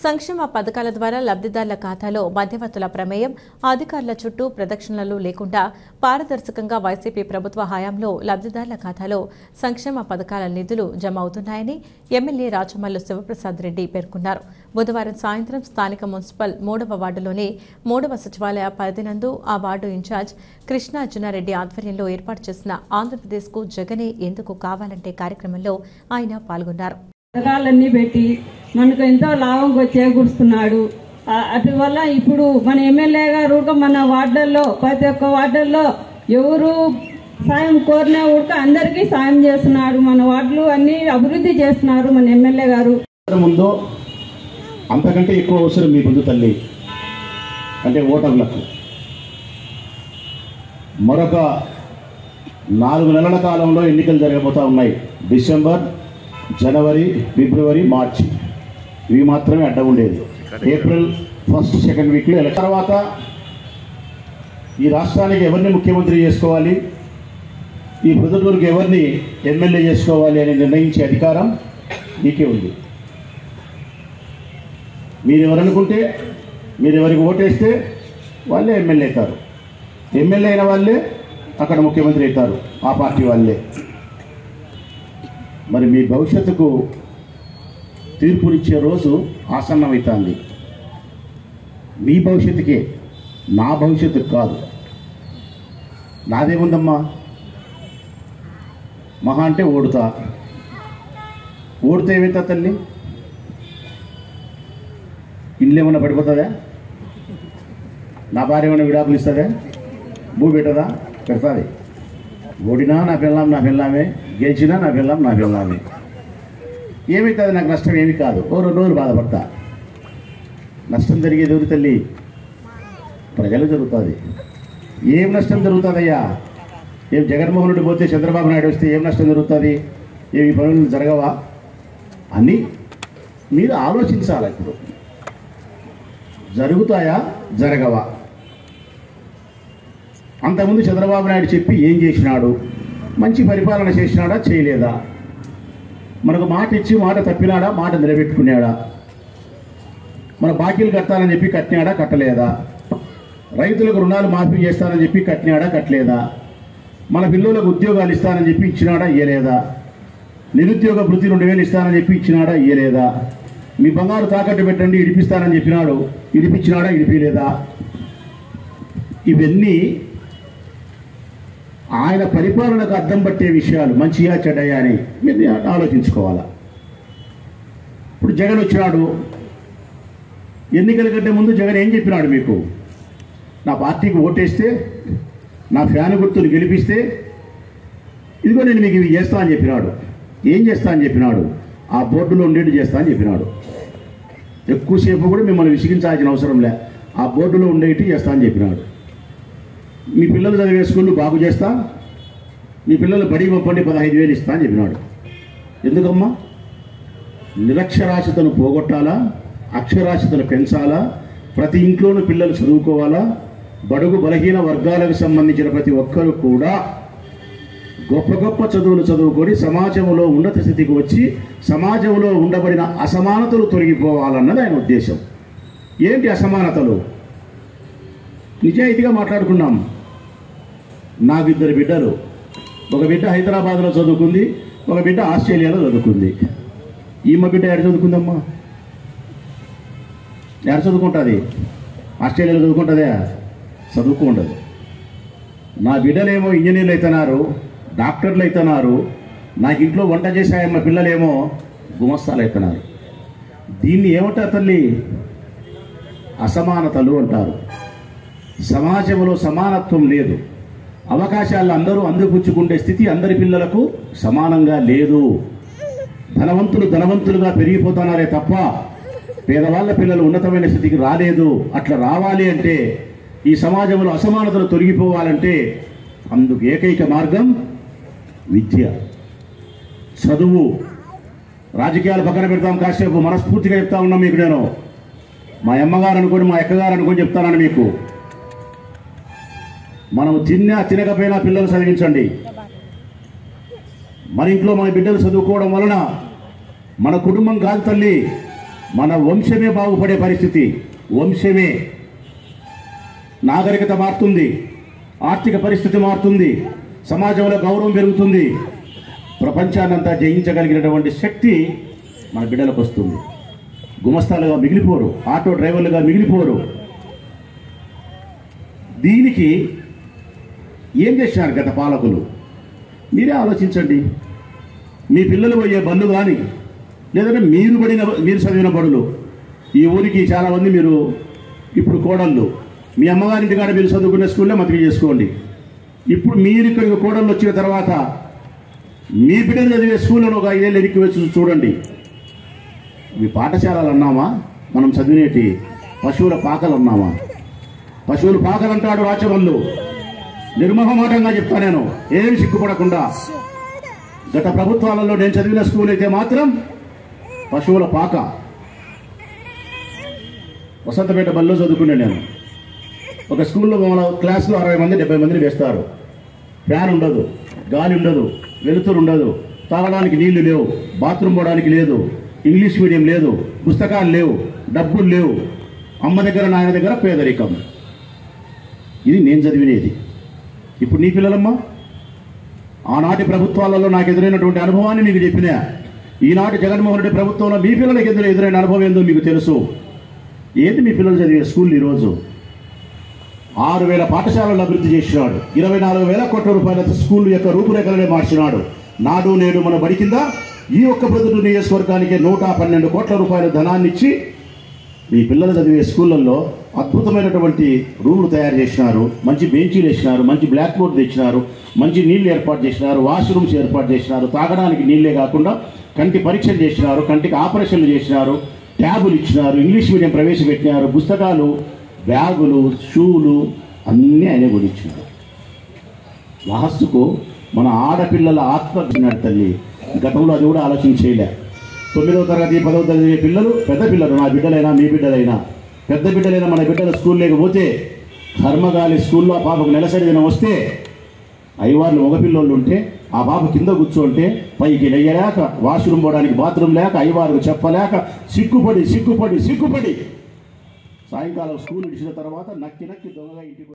సంక్షేమ పథకాల ద్వారా లబ్ధిదారుల ఖాతాలో మధ్యవర్తుల ప్రమేయం అధికారుల చుట్టూ ప్రదక్షిణలు లేకుండా పారదర్శకంగా వైసీపీ ప్రభుత్వ హయాంలో లబ్ధిదారుల ఖాతాలో సంక్షేమ పథకాల నిధులు జమ అవుతున్నాయని ఎమ్మెల్యే రాచమల్లు శివప్రసాద్ రెడ్డి పేర్కొన్నారు బుధవారం సాయంత్రం స్థానిక మున్సిపల్ మూడవ వార్డులోని మూడవ సచివాలయ పరిధినందు ఆ వార్డు ఇన్ఛార్జ్ కృష్ణార్జునారెడ్డి ఆధ్వర్యంలో ఏర్పాటు చేసిన ఆంధ్రప్రదేశ్కు జగనే ఎందుకు కావాలంటే కార్యక్రమంలో ఆయన పాల్గొన్నారు పథకాలన్నీ పెట్టి మనకు ఎంతో లాభం చేకూరుస్తున్నాడు ఆ- అటువల్ల ఇప్పుడు మన ఎమ్మెల్యే గారు కూడా మన వార్డుల్లో ప్రతి ఒక్క వార్డుల్లో ఎవరు సాయం కోరినా కూడా అందరికీ సాయం చేస్తున్నాడు మన వార్డులు అన్ని అభివృద్ధి చేస్తున్నారు మన ఎమ్మెల్యే గారు అవసరం ఉందో అంతకంటే ఎక్కువ అవసరం మీ ముందు తల్లి అంటే ఓటర్లకు మరొక నాలుగు నెలల కాలంలో ఎన్నికలు జరగబోతా ఉన్నాయి డిసెంబర్ జనవరి ఫిబ్రవరి మార్చి ఇవి మాత్రమే అడ్డం ఉండేది ఏప్రిల్ ఫస్ట్ సెకండ్ వీక్లో ఎలక్షన్ తర్వాత ఈ రాష్ట్రానికి ఎవరిని ముఖ్యమంత్రి చేసుకోవాలి ఈ ప్రొద్దుటూరుకి ఎవరిని ఎమ్మెల్యే చేసుకోవాలి అని నిర్ణయించే అధికారం మీకే ఉంది మీరు ఎవరనుకుంటే మీరు ఎవరికి ఓటేస్తే వాళ్ళే ఎమ్మెల్యే అవుతారు ఎమ్మెల్యే అయిన వాళ్ళే అక్కడ ముఖ్యమంత్రి అవుతారు ఆ పార్టీ వాళ్ళే మరి మీ భవిష్యత్తుకు తీర్పునిచ్చే రోజు ఆసన్నమవుతుంది మీ భవిష్యత్తుకే నా భవిష్యత్తుకు కాదు నాదేముందమ్మా మహా అంటే ఓడుతా ఓడితే ఏమైతా తల్లి ఇల్లు ఏమన్నా పడిపోతుందా నా భార్య ఏమైనా విడాకులు ఇస్తుందా భూ పెట్టదా పెడతాది ఓడినా నా పిల్లం నా పిల్లమే గెలిచినా నా పిల్లం నా పిల్లమే ఏమవుతుంది నాకు నష్టం ఏమి కాదు ఓ రెండు రోజులు బాధపడతా నష్టం జరిగేది ఎవరి తల్లి ప్రజలు జరుగుతుంది ఏం నష్టం జరుగుతుందయ్యా ఏం జగన్మోహన్ రెడ్డి పోతే చంద్రబాబు నాయుడు వస్తే ఏం నష్టం జరుగుతుంది ఏమి పనులు జరగవా అని మీరు ఆలోచించాలి ఇప్పుడు జరుగుతాయా జరగవా అంతకుముందు చంద్రబాబు నాయుడు చెప్పి ఏం చేసినాడు మంచి పరిపాలన చేసినాడా చేయలేదా మనకు మాట ఇచ్చి మాట తప్పినాడా మాట నిలబెట్టుకున్నాడా మన బాకీలు కట్టాలని చెప్పి కట్టినాడా కట్టలేదా రైతులకు రుణాలు మాఫీ చేస్తానని చెప్పి కట్టినాడా కట్టలేదా మన పిల్లలకు ఉద్యోగాలు ఇస్తానని చెప్పి ఇచ్చినాడా ఇయ్యలేదా నిరుద్యోగ వృత్తి రెండు వేలు ఇస్తానని చెప్పి ఇచ్చినాడా ఇయ్యలేదా మీ బంగారు తాకట్టు పెట్టండి ఇడిపిస్తానని చెప్పినాడు ఇడిపించినాడా ఇడిపిలేదా ఇవన్నీ ఆయన పరిపాలనకు అద్దం పట్టే విషయాలు మంచిగా చెడ్డయా అని మీరు ఆలోచించుకోవాలా ఇప్పుడు జగన్ వచ్చినాడు ఎన్నికల కంటే ముందు జగన్ ఏం చెప్పినాడు మీకు నా పార్టీకి ఓటేస్తే నా ఫ్యాన్ గుర్తులు గెలిపిస్తే ఇదిగో నేను మీకు ఇవి చేస్తా అని చెప్పినాడు ఏం చేస్తా అని చెప్పినాడు ఆ బోర్డులో ఉండేట్టు చేస్తా అని చెప్పినాడు ఎక్కువసేపు కూడా మిమ్మల్ని విసిగించాల్సిన అవసరం లే ఆ బోర్డులో ఉండేటి చేస్తా అని చెప్పినాడు మీ పిల్లలు చదివే స్కూళ్ళు బాగు చేస్తా మీ పిల్లలు బడి పంపండి పదహైదు వేలు ఇస్తా అని చెప్పినాడు ఎందుకమ్మా నిరక్షరాస్యతను పోగొట్టాలా అక్షరాస్యతను పెంచాలా ప్రతి ఇంట్లోనూ పిల్లలు చదువుకోవాలా బడుగు బలహీన వర్గాలకు సంబంధించిన ప్రతి ఒక్కరు కూడా గొప్ప గొప్ప చదువులు చదువుకొని సమాజంలో ఉన్నత స్థితికి వచ్చి సమాజంలో ఉండబడిన అసమానతలు తొలగిపోవాలన్నది ఆయన ఉద్దేశం ఏంటి అసమానతలు నిజాయితీగా మాట్లాడుకున్నాం నాకు ఇద్దరు బిడ్డలు ఒక బిడ్డ హైదరాబాద్లో చదువుకుంది ఒక బిడ్డ ఆస్ట్రేలియాలో చదువుకుంది ఈమె బిడ్డ ఎక్కడ చదువుకుందమ్మా ఎక్కడ చదువుకుంటుంది ఆస్ట్రేలియాలో చదువుకుంటుందా చదువుకుండదు నా బిడ్డలేమో ఇంజనీర్లు అవుతున్నారు డాక్టర్లు అవుతున్నారు నాకు ఇంట్లో వంట చేసే మా పిల్లలేమో గుమస్తాలు అవుతున్నారు దీన్ని ఏమంటారు తల్లి అసమానతలు అంటారు సమాజంలో సమానత్వం లేదు అవకాశాలు అందరూ అందిపుచ్చుకుంటే స్థితి అందరి పిల్లలకు సమానంగా లేదు ధనవంతులు ధనవంతులుగా పెరిగిపోతున్నారే తప్ప పేదవాళ్ళ పిల్లలు ఉన్నతమైన స్థితికి రాలేదు అట్లా రావాలి అంటే ఈ సమాజంలో అసమానతలు తొలగిపోవాలంటే అందుకు ఏకైక మార్గం విద్య చదువు రాజకీయాలు పక్కన పెడతాం కాసేపు మనస్ఫూర్తిగా చెప్తా ఉన్నాం మీకు నేను మా అమ్మగారు అనుకోని మా అక్కగారు అనుకొని చెప్తానని మీకు మనం తిన్నా తినకపోయినా పిల్లలు చదివించండి మన ఇంట్లో మన బిడ్డలు చదువుకోవడం వలన మన కుటుంబం కాదు తల్లి మన వంశమే బాగుపడే పరిస్థితి వంశమే నాగరికత మారుతుంది ఆర్థిక పరిస్థితి మారుతుంది సమాజంలో గౌరవం పెరుగుతుంది ప్రపంచాన్నంతా జయించగలిగినటువంటి శక్తి మన బిడ్డలకు వస్తుంది గుమస్తాలుగా మిగిలిపోరు ఆటో డ్రైవర్లుగా మిగిలిపోరు దీనికి ఏం చేసినారు గత పాలకులు మీరే ఆలోచించండి మీ పిల్లలు పోయే బళ్ళు కానీ లేదంటే మీరు పడిన మీరు చదివిన బడులు ఈ ఊరికి చాలామంది మీరు ఇప్పుడు కోడళ్ళు మీ అమ్మగారింటి కాడ మీరు చదువుకునే స్కూల్లో మతికి చేసుకోండి ఇప్పుడు మీరు ఇక్కడికి కోడళ్ళు వచ్చిన తర్వాత మీ బిడ్డలు చదివే స్కూల్లో ఒక ఐదేళ్ళు ఎనికి వచ్చి చూడండి ఇవి పాఠశాలలు అన్నామా మనం చదివినేటి పశువుల పాకలు అన్నామా పశువుల పాకలు అంటాడు రాచమల్లు నిర్మహమాటంగా చెప్తా నేను ఏం సిగ్గుపడకుండా గత ప్రభుత్వాలలో నేను చదివిన స్కూల్ అయితే మాత్రం పశువుల పాక వసంతపేట బల్లో చదువుకునే నేను ఒక స్కూల్లో మన క్లాస్లో అరవై మంది డెబ్బై మందిని వేస్తారు ఫ్యాన్ ఉండదు గాలి ఉండదు వెలుతురు ఉండదు తాగడానికి నీళ్లు లేవు బాత్రూమ్ పోవడానికి లేదు ఇంగ్లీష్ మీడియం లేదు పుస్తకాలు లేవు డబ్బులు లేవు అమ్మ దగ్గర నాయన దగ్గర పేదరికం ఇది నేను చదివినేది ఇప్పుడు నీ పిల్లలమ్మా ఆనాటి ప్రభుత్వాలలో నాకు ఎదురైనటువంటి అనుభవాన్ని మీకు చెప్పినా ఈనాటి జగన్మోహన్ రెడ్డి ప్రభుత్వంలో మీ పిల్లలకి ఎదురు ఎదురైన అనుభవం ఏందో మీకు తెలుసు ఏంటి మీ పిల్లలు చదివే స్కూల్ ఈరోజు ఆరు వేల పాఠశాలలు అభివృద్ధి చేసినాడు ఇరవై నాలుగు వేల కోట్ల రూపాయల స్కూల్ యొక్క రూపురేఖలనే మార్చినాడు నాడు నేడు మన బడి కింద ఈ ఒక్క ప్రొద్దుటూరు నియోజకవర్గానికి నూట పన్నెండు కోట్ల రూపాయల ధనాన్ని ఇచ్చి మీ పిల్లలు చదివే స్కూళ్ళల్లో అద్భుతమైనటువంటి రూములు తయారు చేసినారు మంచి బెంచీలు వేసినారు మంచి బ్లాక్ బోర్డ్ తెచ్చినారు మంచి నీళ్లు ఏర్పాటు చేసినారు వాష్రూమ్స్ ఏర్పాటు చేసినారు తాగడానికి నీళ్ళే కాకుండా కంటి పరీక్షలు చేసినారు కంటికి ఆపరేషన్లు చేసినారు ట్యాబులు ఇచ్చినారు ఇంగ్లీష్ మీడియం ప్రవేశపెట్టినారు పుస్తకాలు బ్యాగులు షూలు అన్నీ ఆయన కొనిచ్చినారు లాస్ట్కు మన ఆడపిల్లల ఆత్మ ఇచ్చినాడు తల్లి గతంలో అది కూడా ఆలోచన చేయలే తొమ్మిదవ తరగతి పదవ తరగతి పిల్లలు పెద్ద పిల్లలు నా బిడ్డలైనా మీ బిడ్డలైనా పెద్ద బిడ్డలైనా మన బిడ్డల స్కూల్ లేకపోతే కర్మగాలి స్కూల్లో ఆ పాపకు నెలసరి దినం వస్తే ఐవార్లు మగపిల్లోళ్ళు ఉంటే ఆ పాప కింద కూర్చోంటే పైకి లేయలేక వాష్రూమ్ పోవడానికి బాత్రూమ్ లేక ఐవారుకు చెప్పలేక సిగ్గుపడి సిగ్గుపడి సిగ్గుపడి సాయంకాలం స్కూల్ ఇచ్చిన తర్వాత నక్కి నక్కి దొంగగా ఇంటికి